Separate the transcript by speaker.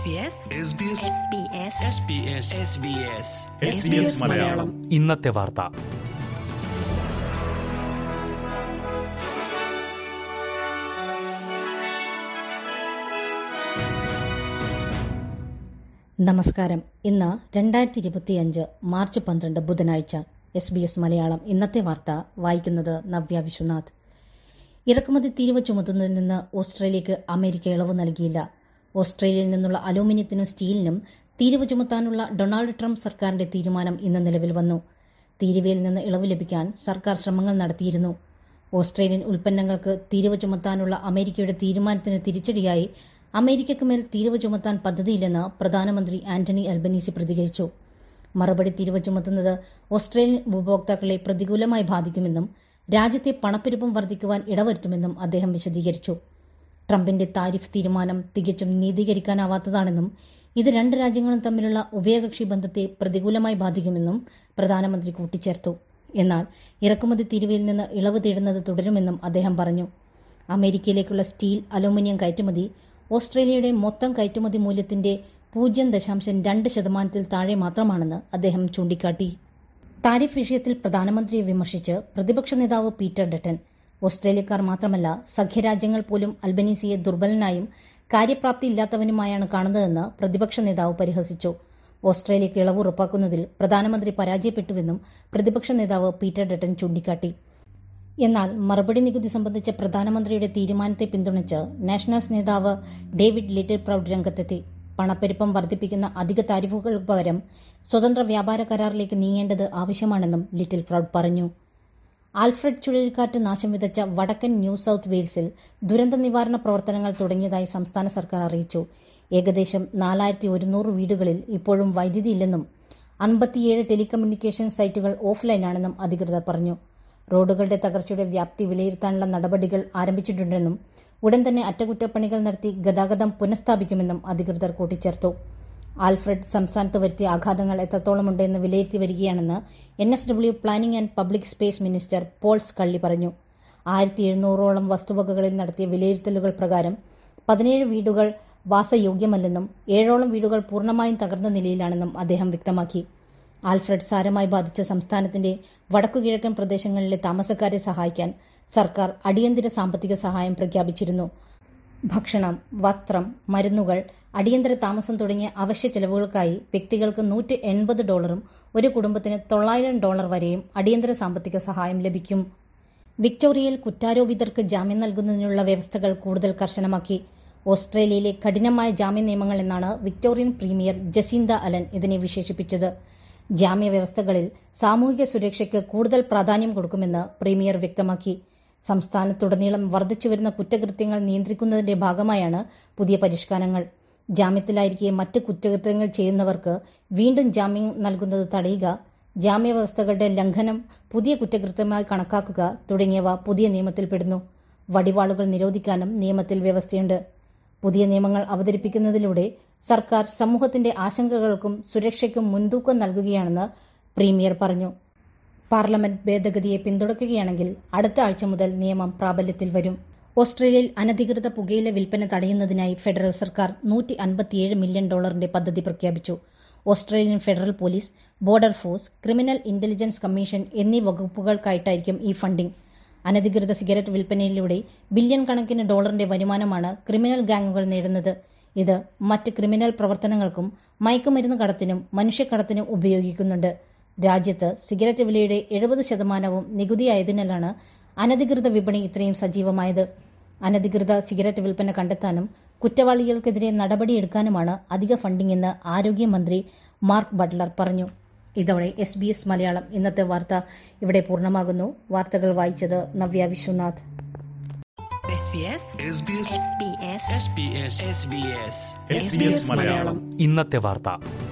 Speaker 1: SBS
Speaker 2: Malayalam
Speaker 3: ഇന്നത്തെ വാർത്ത
Speaker 4: നമസ്കാരം ഇന്ന് രണ്ടായിരത്തി ഇരുപത്തിയഞ്ച് മാർച്ച് പന്ത്രണ്ട് ബുധനാഴ്ച എസ് ബി എസ് മലയാളം ഇന്നത്തെ വാർത്ത വായിക്കുന്നത് നവ്യ വിശ്വനാഥ് ഇറക്കുമതി തീരുവ ചുമത്തുന്നതിൽ നിന്ന് ഓസ്ട്രേലിയക്ക് അമേരിക്ക ഇളവ് നൽകിയില്ല ഓസ്ട്രേലിയയിൽ നിന്നുള്ള അലൂമിനിയത്തിനും സ്റ്റീലിനും തീരുവ ചുമത്താനുള്ള ഡൊണാൾഡ് ട്രംപ് സർക്കാരിന്റെ തീരുമാനം ഇന്ന് നിലവിൽ വന്നു തീരുവയിൽ നിന്ന് ഇളവ് ലഭിക്കാൻ സർക്കാർ ശ്രമങ്ങൾ നടത്തിയിരുന്നു ഓസ്ട്രേലിയൻ ഉൽപ്പന്നങ്ങൾക്ക് തീരുവ ചുമത്താനുള്ള അമേരിക്കയുടെ തീരുമാനത്തിന് തിരിച്ചടിയായി അമേരിക്കയ്ക്ക് മേൽ തീരുവ ചുമത്താൻ പദ്ധതിയില്ലെന്ന് പ്രധാനമന്ത്രി ആന്റണി അൽബനീസി പ്രതികരിച്ചു മറുപടി തീരുവ ചുമത്തുന്നത് ഓസ്ട്രേലിയൻ ഉപഭോക്താക്കളെ പ്രതികൂലമായി ബാധിക്കുമെന്നും രാജ്യത്തെ പണപ്പെരുപ്പം വർദ്ധിക്കുവാൻ ഇടവരുത്തുമെന്നും അദ്ദേഹം വിശദീകരിച്ചു ട്രംപിന്റെ താരിഫ് തീരുമാനം തികച്ചും നീതീകരിക്കാനാവാത്തതാണെന്നും ഇത് രണ്ട് രാജ്യങ്ങളും തമ്മിലുള്ള ഉഭയകക്ഷി ബന്ധത്തെ പ്രതികൂലമായി ബാധിക്കുമെന്നും പ്രധാനമന്ത്രി കൂട്ടിച്ചേർത്തു എന്നാൽ ഇറക്കുമതി തീരുവയിൽ നിന്ന് ഇളവ് തേടുന്നത് തുടരുമെന്നും അദ്ദേഹം പറഞ്ഞു അമേരിക്കയിലേക്കുള്ള സ്റ്റീൽ അലൂമിനിയം കയറ്റുമതി ഓസ്ട്രേലിയയുടെ മൊത്തം കയറ്റുമതി മൂല്യത്തിന്റെ പൂജ്യം ദശാംശം രണ്ട് ശതമാനത്തിൽ താഴെ മാത്രമാണെന്ന് അദ്ദേഹം ചൂണ്ടിക്കാട്ടി താരിഫ് വിഷയത്തിൽ പ്രധാനമന്ത്രിയെ വിമർശിച്ച് പ്രതിപക്ഷ നേതാവ് പീറ്റർ ഡട്ടൻ ഓസ്ട്രേലിയക്കാർ മാത്രമല്ല സഖ്യരാജ്യങ്ങൾ പോലും അൽബനീസിയെ ദുർബലനായും കാര്യപ്രാപ്തിയില്ലാത്തവനുമായാണ് കാണുന്നതെന്ന് പ്രതിപക്ഷ നേതാവ് പരിഹസിച്ചു ഓസ്ട്രേലിയക്ക് ഇളവ് ഉറപ്പാക്കുന്നതിൽ പ്രധാനമന്ത്രി പരാജയപ്പെട്ടുവെന്നും പ്രതിപക്ഷ നേതാവ് പീറ്റർ ഡട്ടൻ ചൂണ്ടിക്കാട്ടി എന്നാൽ മറുപടി നികുതി സംബന്ധിച്ച പ്രധാനമന്ത്രിയുടെ തീരുമാനത്തെ പിന്തുണച്ച് നാഷണൽസ് നേതാവ് ഡേവിഡ് ലിറ്റിൽ പ്രൌഡ് രംഗത്തെത്തി പണപ്പെരുപ്പം വർദ്ധിപ്പിക്കുന്ന അധിക താരിഫുകൾക്ക് പകരം സ്വതന്ത്ര വ്യാപാര കരാറിലേക്ക് നീങ്ങേണ്ടത് ആവശ്യമാണെന്നും ലിറ്റിൽ പ്രൌഡ് പറഞ്ഞു ആൽഫ്രഡ് ചുഴലിക്കാറ്റ് നാശം വിതച്ച വടക്കൻ ന്യൂ സൌത്ത് വെയിൽസിൽ ദുരന്ത നിവാരണ പ്രവർത്തനങ്ങൾ തുടങ്ങിയതായി സംസ്ഥാന സർക്കാർ അറിയിച്ചു ഏകദേശം നാലായിരത്തി ഒരുന്നൂറ് വീടുകളിൽ ഇപ്പോഴും വൈദ്യുതി ഇല്ലെന്നും അൻപത്തിയേഴ് ടെലികമ്മ്യൂണിക്കേഷൻ സൈറ്റുകൾ ഓഫ്ലൈനാണെന്നും അധികൃതർ പറഞ്ഞു റോഡുകളുടെ തകർച്ചയുടെ വ്യാപ്തി വിലയിരുത്താനുള്ള നടപടികൾ ആരംഭിച്ചിട്ടുണ്ടെന്നും ഉടൻ തന്നെ അറ്റകുറ്റപ്പണികൾ നടത്തി ഗതാഗതം പുനഃസ്ഥാപിക്കുമെന്നും അധികൃതർ കൂട്ടിച്ചേർത്തു ആൽഫ്രഡ് സംസ്ഥാനത്ത് വരുത്തിയ ആഘാതങ്ങൾ എത്രത്തോളമുണ്ടെന്ന് വിലയിരുത്തി വരികയാണെന്ന് N S W planning and public space minister Paul Scully പറഞ്ഞു ആയിരത്തി എഴുന്നൂറോളം വസ്തുവകകളിൽ നടത്തിയ വിലയിരുത്തലുകൾ പ്രകാരം പതിനേഴ് വീടുകൾ വാസയോഗ്യമല്ലെന്നും ഏഴോളം വീടുകൾ പൂർണ്ണമായും തകർന്ന നിലയിലാണെന്നും അദ്ദേഹം വ്യക്തമാക്കി ആൽഫ്രഡ് സാരമായി ബാധിച്ച സംസ്ഥാനത്തിന്റെ വടക്കുകിഴക്കൻ പ്രദേശങ്ങളിലെ താമസക്കാരെ സഹായിക്കാൻ സർക്കാർ അടിയന്തര സാമ്പത്തിക സഹായം പ്രഖ്യാപിച്ചിരുന്നു ഭക്ഷണം വസ്ത്രം മരുന്നുകൾ അടിയന്തര താമസം തുടങ്ങിയ അവശ്യ ചെലവുകൾക്കായി വ്യക്തികൾക്ക് നൂറ്റി എൺപത് ഡോളറും ഒരു കുടുംബത്തിന് തൊള്ളായിരം ഡോളർ വരെയും അടിയന്തര സാമ്പത്തിക സഹായം ലഭിക്കും വിക്ടോറിയയിൽ കുറ്റാരോപിതർക്ക് ജാമ്യം നൽകുന്നതിനുള്ള വ്യവസ്ഥകൾ കൂടുതൽ കർശനമാക്കി ഓസ്ട്രേലിയയിലെ കഠിനമായ ജാമ്യ നിയമങ്ങൾ എന്നാണ് വിക്ടോറിയൻ പ്രീമിയർ ജസീന്ത അലൻ ഇതിനെ വിശേഷിപ്പിച്ചത് ജാമ്യ വ്യവസ്ഥകളിൽ സാമൂഹിക സുരക്ഷയ്ക്ക് കൂടുതൽ പ്രാധാന്യം കൊടുക്കുമെന്ന് പ്രീമിയർ വ്യക്തമാക്കി സംസ്ഥാനത്തുടനീളം വർദ്ധിച്ചുവരുന്ന കുറ്റകൃത്യങ്ങൾ നിയന്ത്രിക്കുന്നതിന്റെ ഭാഗമായാണ് പുതിയ പരിഷ്കാരങ്ങൾ ജാമ്യത്തിലായിരിക്കെ മറ്റ് കുറ്റകൃത്യങ്ങൾ ചെയ്യുന്നവർക്ക് വീണ്ടും ജാമ്യം നൽകുന്നത് തടയുക ജാമ്യ വ്യവസ്ഥകളുടെ ലംഘനം പുതിയ കുറ്റകൃത്യമായി കണക്കാക്കുക തുടങ്ങിയവ പുതിയ നിയമത്തിൽപ്പെടുന്നു വടിവാളുകൾ നിരോധിക്കാനും നിയമത്തിൽ വ്യവസ്ഥയുണ്ട് പുതിയ നിയമങ്ങൾ അവതരിപ്പിക്കുന്നതിലൂടെ സർക്കാർ സമൂഹത്തിന്റെ ആശങ്കകൾക്കും സുരക്ഷയ്ക്കും മുൻതൂക്കം നൽകുകയാണെന്ന് പ്രീമിയർ പറഞ്ഞു പാർലമെന്റ് ഭേദഗതിയെ പിന്തുണയ്ക്കുകയാണെങ്കിൽ അടുത്ത ആഴ്ച മുതൽ നിയമം പ്രാബല്യത്തിൽ വരും ഓസ്ട്രേലിയയിൽ അനധികൃത പുകയില വിൽപ്പന തടയുന്നതിനായി ഫെഡറൽ സർക്കാർ നൂറ്റി അൻപത്തിയേഴ് മില്യൺ ഡോളറിന്റെ പദ്ധതി പ്രഖ്യാപിച്ചു Australian federal police border force criminal intelligence commission എന്നീ വകുപ്പുകൾക്കായിട്ടായിരിക്കും ഈ ഫണ്ടിംഗ് അനധികൃത സിഗരറ്റ് വിൽപ്പനയിലൂടെ ബില്യൺ കണക്കിന് ഡോളറിന്റെ വരുമാനമാണ് ക്രിമിനൽ ഗാങ്ങുകൾ നേടുന്നത് ഇത് മറ്റ് ക്രിമിനൽ പ്രവർത്തനങ്ങൾക്കും മയക്കുമരുന്ന് കടത്തിനും മനുഷ്യക്കടത്തിനും ഉപയോഗിക്കുന്നുണ്ട് രാജ്യത്ത് സിഗരറ്റ് വിലയുടെ എഴുപത് ശതമാനവും നികുതിയായതിനാലാണ് അനധികൃത വിപണി ഇത്രയും സജീവമായത് അനധികൃത സിഗരറ്റ് വിൽപ്പന കണ്ടെത്താനും കുറ്റവാളികൾക്കെതിരെ നടപടിയെടുക്കാനുമാണ് അധിക ഫണ്ടിംഗ് എന്ന് ആരോഗ്യമന്ത്രി മാർക്ക് ബട്ട്ലർ പറഞ്ഞു ഇതോടെ എസ് ബി എസ് മലയാളം ഇന്നത്തെ വാർത്ത ഇവിടെ പൂർണ്ണമാകുന്നു വാർത്തകൾ വായിച്ചത് നവ്യ വിശ്വനാഥ്
Speaker 2: SBS മലയാളം
Speaker 3: ഇന്നത്തെ വാർത്ത